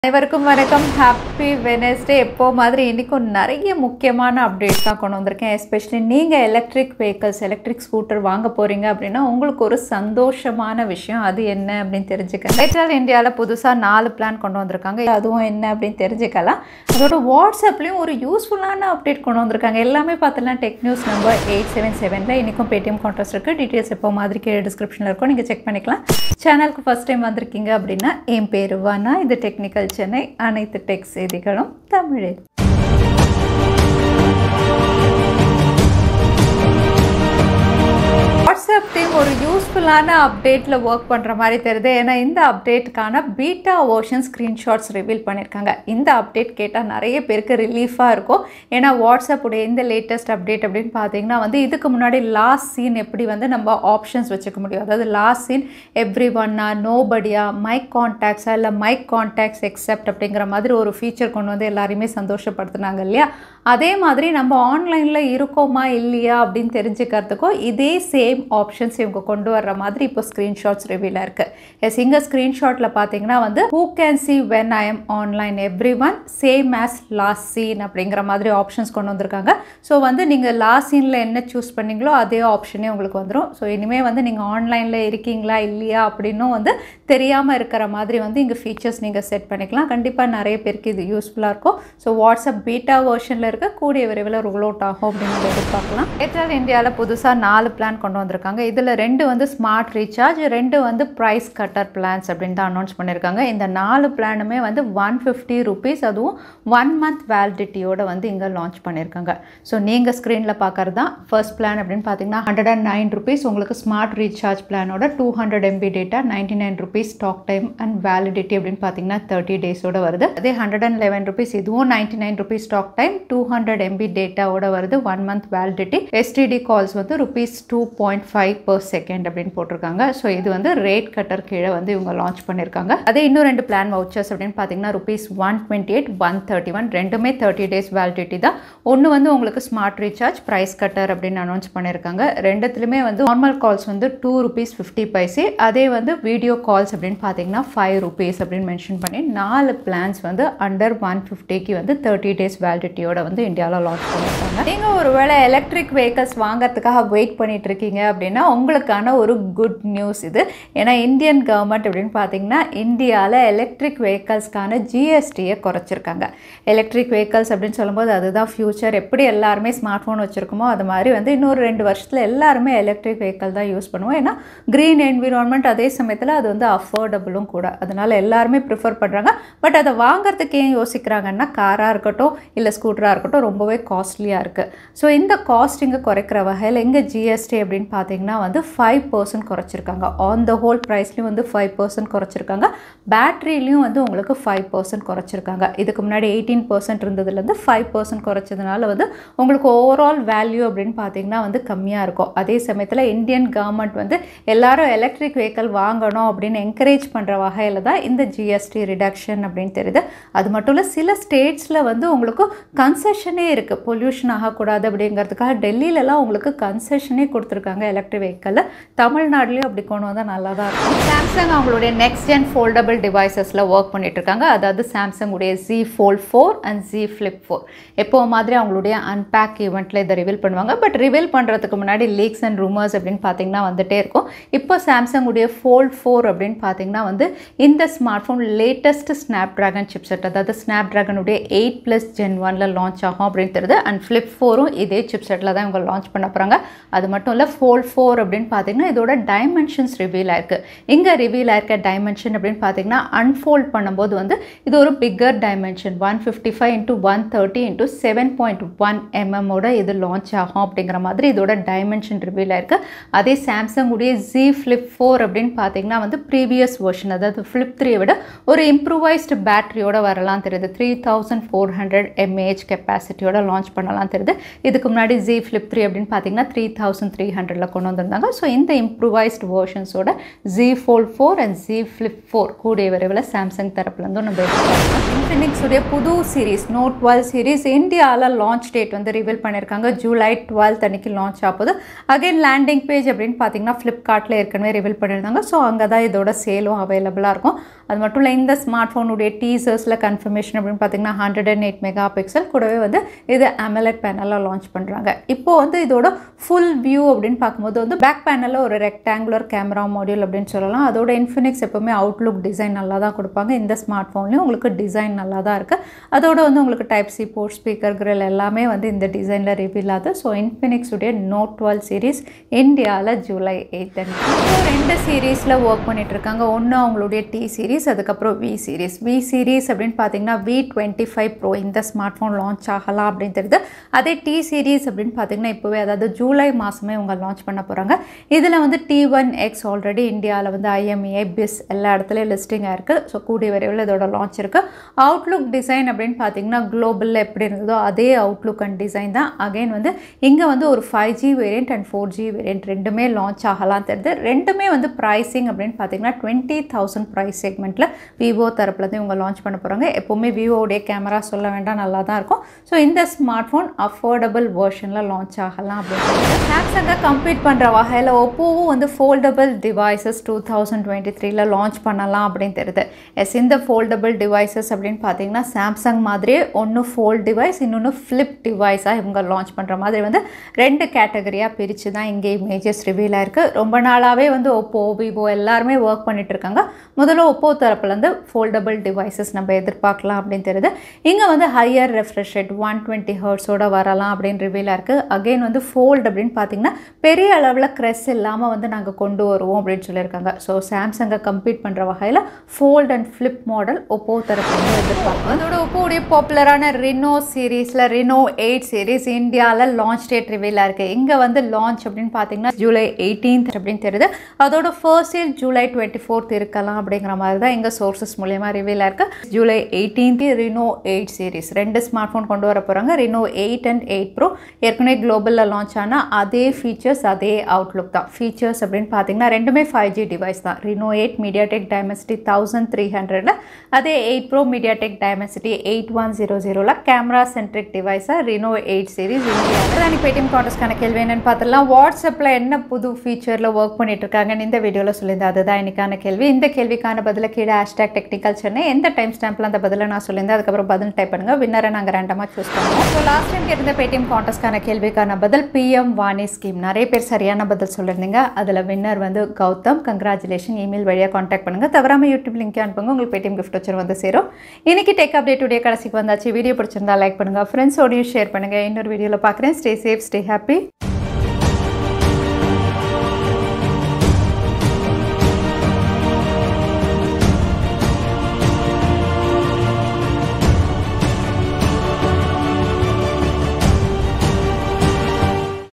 அனைவருக்கும் வணக்கம் happy Wednesday எப்போ மாதிரி இன்றைக்கும் நிறைய முக்கியமான அப்டேட்ஸ் தான் கொண்டு வந்திருக்கேன் எஸ்பெஷலி நீங்கள் எலக்ட்ரிக் வெஹிக்கல்ஸ் எலக்ட்ரிக் ஸ்கூட்டர் வாங்க போகிறீங்க அப்படின்னா உங்களுக்கு ஒரு சந்தோஷமான விஷயம் அது என்ன அப்படின்னு தெரிஞ்சுக்க ஏர்டெல் இந்தியாவில் புதுசாக நாலு பிளான் கொண்டு வந்திருக்காங்க அதுவும் என்ன அப்படின்னு தெரிஞ்சுக்கலாம் அதோட வாட்ஸ்அப்லேயும் ஒரு யூஸ்ஃபுல்லான அப்டேட் கொண்டு வந்திருக்காங்க எல்லாமே பார்த்தோன்னா tech news number eight seven செவனில் இன்றைக்கும் பேடிஎம் கான்ட்ராஸ்ட் இருக்குது டீட்டெயில்ஸ் எப்போ மாதிரி கீழே டிஸ்கிரிப்ஷனில் இருக்கும் நீங்கள் செக் பண்ணிக்கலாம் சேனலுக்கு ஃபஸ்ட் டைம் வந்திருக்கீங்க அப்படின்னா என் பேர் வானா இது டெக்னிக்கல் சென்னை அனைத்து டெக் செய்திகளும் தமிழில் வாட்ஸ்அப் டீம் ஒரு யூஸ்ஃபுல்லான அப்டேட்டில் ஒர்க் பண்ணுற மாதிரி தெரியுது ஏன்னா இந்த அப்டேட்டுக்கான பீட்டா ஓஷன் ஸ்க்ரீன்ஷாட்ஸ் ரிவீல் பண்ணியிருக்காங்க இந்த அப்டேட் கேட்டால் நிறைய பேருக்கு ரிலீஃபாக இருக்கும் ஏன்னா வாட்ஸ்அப் உடைய இந்த லேட்டஸ்ட் அப்டேட் அப்படின்னு பார்த்தீங்கன்னா வந்து இதுக்கு முன்னாடி லாஸ்ட் சீன் எப்படி வந்து நம்ம ஆப்ஷன்ஸ் வச்சுக்க முடியும் அதாவது லாஸ்ட் சீன் எவ்ரி ஒன்னா நோபடியா மைக் கான்டாக்ட்ஸா இல்லை மைக் கான்டாக்ட்ஸ் எக்ஸப்ட் அப்படிங்கிற மாதிரி ஒரு ஃபீச்சர் கொண்டு வந்து எல்லாரையுமே சந்தோஷப்படுத்துனாங்க இல்லையா அதே மாதிரி நம்ம ஆன்லைனில் இருக்கோமா இல்லையா அப்படின்னு தெரிஞ்சுக்கிறதுக்கும் இதே சேம் ஆப்ஷன்ஸ் இவங்க கொண்டு வர்ற மாதிரி இப்போ ஸ்க்ரீன்ஷாட்ஸ் ரிவீலாக இருக்குது எஸ் இங்கே ஸ்க்ரீன்ஷாட்டில் பார்த்தீங்கன்னா வந்து who can see when I am online everyone same as last seen அப்படிங்கிற மாதிரி ஆப்ஷன்ஸ் கொண்டு வந்திருக்காங்க ஸோ வந்து நீங்கள் லாஸ்ட் சீனில் என்ன சூஸ் பண்ணீங்களோ அதே ஆப்ஷனே உங்களுக்கு வந்துடும் ஸோ இனிமேல் வந்து நீங்கள் ஆன்லைனில் இருக்கீங்களா இல்லையா அப்படின்னும் வந்து தெரியாமல் இருக்கிற மாதிரி வந்து இங்கே ஃபீச்சர்ஸ் நீங்கள் செட் பண்ணிக்கலாம் கண்டிப்பாக நிறைய பேருக்கு இது யூஸ்ஃபுல்லாக இருக்கும் ஸோ வாட்ஸ்அப் பீட்டா வெர்ஷனில் இருக்க கூடிய விரைவில் ரோல் அவுட் ஆகும் அப்படின்னு எதிர்பார்க்கலாம் ஏர்டெல் இந்தியாவில் புதுசாக நாலு பிளான் கொண்டு வந்திருக்காங்க இதில் ரெண்டு வந்து ஸ்மார்ட் ரீசார்ஜ் ரெண்டு வந்து ப்ரைஸ் கட்டர் பிளான்ஸ் அப்படின்னு தான் அனௌன்ஸ் பண்ணியிருக்காங்க இந்த நாலு பிளானுமே வந்து ஒன் ஃபிஃப்டி ருபீஸ் அதுவும் ஒன் மந்த் வேலிடிட்டியோட வந்து இங்கே லான்ச் பண்ணியிருக்காங்க ஸோ நீங்கள் ஸ்க்ரீனில் பார்க்குறது தான் ஃபர்ஸ்ட் பிளான் அப்படின்னு பார்த்தீங்கன்னா ஹண்ட்ரட் அண்ட் நைன் ருபீஸ் உங்களுக்கு ஸ்மார்ட் ரீசார்ஜ் பிளானோட two hundred MB data ninety nine rupees talk time and validity அப்படின்னு பார்த்தீங்கன்னா தேர்ட்டி டேஸோட வருது அதே ஹண்ட்ரட் அண்ட் லெவன் ருபீஸ் இதுவும் ninety nine rupees talk time two hundred MB டேட்டாவோட வருது one month validity STD calls வந்து rupees two point five per second அப்படின்னு போட்டிருக்காங்க ஸோ இது வந்து ரேட் கட்டர் கீழே வந்து இவங்க லான்ச் பண்ணியிருக்காங்க அதே இன்னும் ரெண்டு பிளான் வவுச்சர்ஸ் அப்படின்னு பார்த்தீங்கன்னா rupees one twenty eight one thirty one ரெண்டுமே தேர்ட்டி டேஸ் வேலிடிட்டி தான் ஒன்று வந்து உங்களுக்கு ஸ்மார்ட் ரீசார்ஜ் ப்ரைஸ் கட்டர் அப்படின்னு அனௌன்ஸ் பண்ணியிருக்காங்க ரெண்டுத்துலையுமே வந்து நார்மல் கால்ஸ் வந்து டூ ருபீஸ் ஃபிஃப்டி பைசே அதே வந்து வீடியோ கால்ஸ் அப்படின்னு பார்த்தீங்கன்னா ஃபைவ் ருபீஸ் அப்படின்னு மென்ஷன் பண்ணி நாலு பிளான்ஸ் வந்து அண்டர் ஒன் ஃபிஃப்டிக்கு வந்து தேர்ட்டி டேஸ் வேலிடிட்டியோட வந்து இந்தியாவில் லான்ச் பண்ணியிருக்காங்க நீங்கள் ஒருவேளை எலக்ட்ரிக் வெஹிக்கல்ஸ் வாங்குறதுக்காக வெயிட் பண்ணிட்டு இருக்கீங்க அப்படின்னா உங்களுக்கான ஒரு குட் நியூஸ் இது ஏன்னா இந்தியன் கவர்மெண்ட் அப்படின்னு பார்த்தீங்கன்னா இந்தியாவில் எலக்ட்ரிக் வெஹிக்கல்ஸ்க்கான ஜிஎஸ்டியை குறைச்சிருக்காங்க எலக்ட்ரிக் வெஹிக்கல்ஸ் அப்படின்னு சொல்லும்போது அதுதான் ஃபியூச்சர் எப்படி எல்லாருமே ஸ்மார்ட் ஃபோன் வச்சுருக்கோமோ அது மாதிரி வந்து இன்னொரு ரெண்டு வருஷத்தில் எல்லாருமே எலக்ட்ரிக் வெஹிக்கல் தான் யூஸ் பண்ணுவோம் ஏன்னா க்ரீன் என்விரான்மெண்ட் அதே சமயத்தில் அது வந்து அஃபோர்டபுளும் கூட அதனால் எல்லாருமே ப்ரிஃபர் பண்ணுறாங்க பட் அதை வாங்குறதுக்கு ஏன் யோசிக்கிறாங்கன்னா காராக இருக்கட்டும் இல்லை ஸ்கூட்டராக இருக்கட்டும் ரொம்பவே காஸ்ட்லியாக இருக்குது ஸோ இந்த காஸ்டிங்கை குறைக்கிற வகையில் எங்கே ஜிஎஸ்டி அப்படின்னு பார்த்தீங்கன்னா வந்து ஃபைவ் பர்சன்ட் குறைச்சிருக்காங்க ஆன் த ஹோல் ப்ரைஸ்லையும் வந்து ஃபைவ் பர்சன்ட் குறைச்சிருக்காங்க பேட்ரிலையும் வந்து உங்களுக்கு ஃபைவ் பர்சன்ட் குறைச்சிருக்காங்க இதுக்கு முன்னாடி எயிட்டீன் பர்சன்ட் இருந்ததுலேருந்து ஃபைவ் பர்சன்ட் குறைச்சதுனால வந்து உங்களுக்கு ஓவரால் வேல்யூ அப்படின்னு பார்த்தீங்கன்னா வந்து கம்மியாக இருக்கும் அதே சமயத்தில் இந்தியன் கவர்மெண்ட் வந்து எல்லாரும் எலக்ட்ரிக் வெஹிக்கல் வாங்கணும் அப்படின்னு என்கரேஜ் பண்ணுற வகையில் தான் இந்த ஜிஎஸ்டி ரிடக்ஷன் அப்படின்னு தெரியுது அது மட்டும் இல்லை சில ஸ்டேட்ஸில் வந்து உங்களுக்கு கன்செஷனே இருக்குது பொல்யூஷன் ஆகக்கூடாது அப்படிங்கிறதுக்காக டெல்லியிலலாம் உங்களுக்கு கன்செஷனே கொடுத்துருக்காங்க எலக்ட்ரிக் வெஹிக்கலில் தமிழ்நாடுலேயும் அப்படி கொண்டு வந்தால் நல்லா தான் இருக்கும் சாம்சங் அவங்களுடைய நெக்ஸ்ட் ஜென் ஃபோல்டபிள் டிவைசஸில் ஒர்க் பண்ணிட்டு இருக்காங்க அதாவது சாம்சங் உடைய Z fold four and Z flip four எப்போ மாதிரி அவங்களுடைய அன்பேக் ஈவெண்ட்டில் இதை ரிவீல் பண்ணுவாங்க பட் ரிவீல் பண்ணுறதுக்கு முன்னாடி லீக்ஸ் அண்ட் ரூமர்ஸ் அப்படின்னு பார்த்தீங்கன்னா வந்துட்டே இருக்கும் இப்போ சாம்சங் உடைய ஃபோல்ட் ஃபோர் அப்படின்னு பார்த்தீங்கன்னா வந்து இந்த smart phone latest Snapdragon chipset அதாவது ஸ்னாப் ட்ராகனுடைய எயிட் ப்ளஸ் ஜென் ஒனில் லான்ச் ஆகும் அப்படின்னு தெரியுது அண்ட் ஃப்ளிப் ஃபோரும் இதே சிப்செட்டில் தான் இவங்க லான்ச் பண்ண போகிறாங்க அது மட்டும் இல்லை ஃபோல்ட் ஃபோர் அப்படின்னு பார்த்தீங்கன்னா இதோட டைமென்ஷன்ஸ் ரிவீல் ஆயிருக்கு இங்கே ரிவீல் ஆயிருக்க டைமென்ஷன் அப்படின்னு பார்த்தீங்கன்னா அன்ஃபோல்ட் பண்ணும்போது வந்து இது ஒரு bigger dimension one fifty five into one thirty into seven point one எம்எம்மோட இது லான்ச் ஆகும் அப்படிங்கிற மாதிரி இதோட டைமென்ஷன் ரிவீல் ஆயிருக்கு அதே சாம்சங் உடைய ஜி ஃப்ளிப் ஃபோர் அப்படின்னு பார்த்தீங்கன்னா வந்து ப்ரீவியஸ் வெர்ஷன் அதாவது ஃப்ளிப் த்ரீயை விட ஒரு இம்ப்ரூவைஸ்டு பேட்டரியோட வரலாம் தெரியுது three thousand four hundred mAh கெப்பாசிட்டியோட லான்ச் பண்ணலாம் தெரியுது இதுக்கு முன்னாடி ஜி ஃப்ளிப் த்ரீ அப்படின்னு பார்த்தீங்கன்னா த்ரீ தௌசண்ட் த்ரீ ஹண்ட்ரடில் கொண்டு வந்திருந்தாங்க ஸோ இந்த இம்ப்ரூவைஸ்டு வெர்ஷன்ஸோட Z fold four and Z flip four கூடிய விரைவில் சாம்சங் தரப்புலேருந்தும் நம்ம எதிர்பார்க்கலாம் இன்ஃபினிக்ஸ் உடைய புது சீரிஸ் நோட் டுவெல் சீரிஸ் இந்தியாவில் லான்ச் டேட் வந்து ரிவீல் பண்ணியிருக்காங்க ஜூலை டுவெல்த் அன்னைக்கு லான்ச் ஆகுது அகைன் லேண்டிங் பேஜ் அப்படின்னு பார்த்தீங்கன்னா ஃப்ளிப்கார்ட்டில் ஏற்கனவே ரிவீல் பண்ணியிருந்தாங்க ஸோ அங்கே தான் இதோட சேலும் அவைலபிளாக இருக்கும் அது மட்டும் இல்லை இந்த ஸ்மார்ட் ஃபோனுடைய டீசர்ஸில் கன்ஃபர்மேஷன் அப்படின்னு பார்த்தீங்கன்னா hundred and eight megapixel கூடவே வந்து இது அமலட் பேனலில் லான்ச் பண்ணுறாங்க இப்போ வந்து இதோட ஃபுல் வியூ அப்படின்னு பார்க்கும்போது வந்து பேக் பேனலில் ஒரு ரெக்டாங்குலர் கேமரா மாடியூல் அப்படின்னு சொல்லலாம் அதோட இன்ஃபினிக்ஸ் எப்பவுமே அவுட்லுக் டிசைன் நல்லா தான் கொடுப்பாங்க இந்த ஸ்மார்ட் ஃபோன்லேயும் உங்களுக்கு டிசைன் நல்லா தான் இருக்குது அதோட வந்து உங்களுக்கு type C port speaker grill எல்லாமே வந்து இந்த டிசைனில் ரிவீல் ஆகுது ஸோ இன்ஃபினிக்ஸ் உடைய நோட் டுவெல் சீரீஸ் இந்தியாவில் ஜூலை எயித் ரெண்டு சீரீஸில் ஒர்க் பண்ணிட்டு இருக்காங்க ஒன்று அவங்களுடைய டி சீரீஸ் அதுக்கப்புறம் வி சீரீஸ் வி சீரீஸ் அப்படின்னு பார்த்தீங்கன்னா வி டுவெண்ட்டி ஃபைவ் ப்ரோ இந்த ஸ்மார்ட் ஃபோன் லான்ச் ஆகலாம் அப்படின்னு தெரியுது அதே டி சீரீஸ் அப்படின்னு பார்த்தீங்கன்னா இப்போவே அதாவது ஜூலை மாதமே இவங்க லான்ச் பண்ண போகிறாங்க இதில் வந்து டி ஒன் எக்ஸ் ஆல்ரெடி இந்தியாவில் வந்து ஐஎம்ஏ பிஸ் எல்லா இடத்துலையும் லிஸ்டிங்காக இருக்குது ஸோ கூடிய விரைவில் இதோட லான்ச் இருக்குது அவுட்லுக் டிசைன் அப்படின்னு பார்த்தீங்கன்னா குளோபலில் எப்படி இருந்ததோ அதே அவுட்லுக் அண்ட் டிசைன் தான் அகைன் வந்து இங்கே வந்து ஒரு five G variant and four G variant ரெண்டுமே லான்ச் ஆகலாம் தெரியுது ரெண்டுமே வந்து ப்ரைஸிங் அப்படின்னு பார்த்தீங்கன்னா டுவெண்ட்டி தௌசண்ட் ப்ரைஸ் செக்மெண்ட்டில் விவோ தரப்புலேருந்து இவங்க லான்ச் பண்ண போகிறாங்க எப்போவுமே விவோடைய கேமரா சொல்ல வேண்டாம் நல்லா தான் இருக்கும் ஸோ இந்த ஸ்மார்ட் ஃபோன் அஃபோர்டபுள் வேர்ஷனில் லான்ச் ஆகலாம் அப்படின்னு சொல்லிட்டு சாம்சங்கை கம்ப்ளீட் பண்ணுற வகையில் ஒப்போவும் வந்து foldable devices two thousand twenty த்ரீல லான்ச் பண்ணலாம் அப்படின்னு தெரியுது எஸ் இந்த ஃபோல்டபுள் டிவைசஸ் அப்படின்னு பார்த்தீங்கன்னா சாம்சங் மாதிரியே ஒன்று ஃபோல்ட் டிவைஸ் இன்னொன்று ஃப்ளிப் டிவைஸாக இவங்க லான்ச் பண்ணுற மாதிரி வந்து ரெண்டு கேட்டகரியாக பிரித்து தான் இங்கே இமேஜஸ் ரிவீல் ஆயிருக்கு ரொம்ப நாளாகவே வந்து ஒப்போ விவோ எல்லாருமே ஒர்க் பண்ணிட்டு இருக்காங்க முதல்ல ஒப்போ தரப்புலேருந்து ஃபோல்டபுள் டிவைசஸ் நம்ம எதிர்பார்க்கலாம் அப்படின்னு தெரியுது இங்கே வந்து higher refresh rate one twenty ஹர்ட்ஸோட வரலாம் அப்படின்னு ரிவீலாக இருக்குது அகெயின் வந்து ஃபோல்ட் அப்படின்னு பார்த்தீங்கன்னா பெரிய அளவில் க்ரெஸ் இல்லாமல் வந்து நாங்கள் கொண்டு வருவோம் அப்படின்னு சொல்லியிருக்காங்க ஸோ சாம்சங்கை கம்பீட் பண்ணுற வகையில் fold and flip model Oppo தரப்புலேருந்து எதிர்பார்க்கலாம் அதோட ஒப்போடைய பாப்புலரான ரினோ சீரீஸில் ரினோ எயிட் சீரீஸ் இந்தியாவில் லான்ச் டேட் ரிவீலாக இருக்குது இங்கே வந்து லான்ச் அப்படின்னு பார்த்தீங்கன்னா ஜூலை எயிட்டீன்த் அப்படின்னு தெரியுது அதோட first year July twenty fourth இருக்கலாம் அப்படிங்கிற மாதிரி தான் எங்கள் சோர்சஸ் மூலயமா ரிவீல் இருக்கு July eighteenth Reno eight series ரெண்டு ஸ்மார்ட் ஃபோன் கொண்டு வர போகிறாங்க Reno eight and eight pro ஏற்கனவே குளோபலில் லான்ச் ஆனால் அதே ஃபீச்சர்ஸ் அதே அவுட்லுக் தான் ஃபீச்சர்ஸ் அப்படின்னு பார்த்தீங்கன்னா ரெண்டுமே ஃபைவ் ஜி டிவைஸ் தான் Reno eight MediaTek Dimensity thousand three ஹண்ட்ரடில் அதே eight pro MediaTek Dimensity eight one zero ஜீரோவில் கேமரா சென்ட்ரிக் டிவைஸாக ரினோ எயிட் சீரிஸ் இந்தியாவில் தான் பேடிஎம் கான்டெஸ்ட்கான கேள்வி என்னன்னு பார்த்துலாம் வாட்ஸ்அப்பில் என்ன புது ஃபீச்சரில் ஒர்க் பண்ணிட்டு இருக்காங்கன்னு இந்த வீடியோவில் சொல்லியிருந்தேன் அதுதான் இன்னைக்கான கேள்வி இந்த கேள்விக்கான பதில கீழே ஹேஷ்டாக் டெக்னிக்கல் சென்னை எந்த டைம் ஸ்டாம்பில் அந்த பதிலை நான் சொல்லியிருந்தேன் அதுக்கப்புறம் பதில் டைப் பண்ணுங்க வின்னரை நாங்கள் ரேண்டமாக சூஸ் பண்ணுவோம் ஸோ லாஸ்ட் டைம் கேட்டிருந்த பேடிஎம் கான்டெஸ்ட்கான கேள்விக்கான பதில் பிஎம் வாணி ஸ்கீம் நிறைய பேர் சரியான பதில் சொல்லியிருந்தீங்க அதில் வின்னர் வந்து கௌதம் கங்க்ராச்சுலேஷன் இமெயில் வழியாக காண்டாக்ட் பண்ணுங்க தவறாமல் யூடியூப் லிங்க் அனுப்புங்க உங்களுக்கு பேடிஎம் கிஃப்ட் வச்சு வந்து சேரும் இன்னைக்கு டெக் அப்டேட் உடைய கடைசிக்கு வந்தாச்சு வீடியோ பிடிச்சிருந்தா லைக் பண்ணுங்க ஃப்ரெண்ட்ஸோடையும் ஷேர் பண்ணுங்க இன்னொரு வீடியோவில் பார்க்குறேன் ஸ்டே சேஃப் ஸ்டே ஹாப்பி